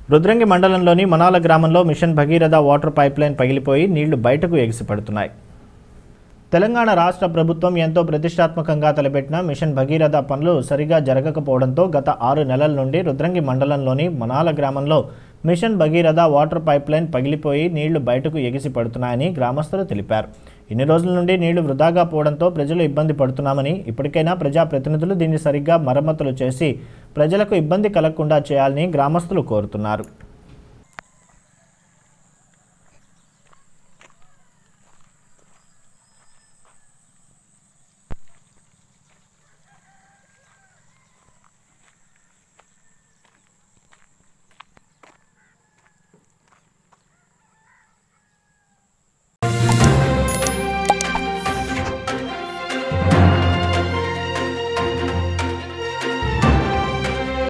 రుద్రంగి మండలంలోని మనాల గ్రామంలో machine Bhagiratha water pipeline పగిలిపోయి నీళ్లు బయటకు ఎగిసిపడుతున్నాయి తెలంగాణ రాష్ట్ర ప్రభుత్వం ఎంతో ప్రతిష్టాత్మకంగా తలపెట్టిన మిషన్ భగీరథ పనులు సరిగా జరగకపోవడంతో గత ఆరు నెలల నుండి రుద్రంగి మండలంలోని మనాల గ్రామంలో మిషన్ భగీరథ వాటర్ పైప్లైన్ పగిలిపోయి నీళ్లు బయటకు ఎగిసి పడుతున్నాయని గ్రామస్తులు తెలిపారు ఇన్ని రోజుల నుండి నీళ్లు వృధాగా పోవడంతో ప్రజలు ఇబ్బంది పడుతున్నామని ఇప్పటికైనా ప్రజాప్రతినిధులు దీన్ని సరిగ్గా మరమ్మతులు చేసి ప్రజలకు ఇబ్బంది కలగకుండా చేయాలని గ్రామస్తులు కోరుతున్నారు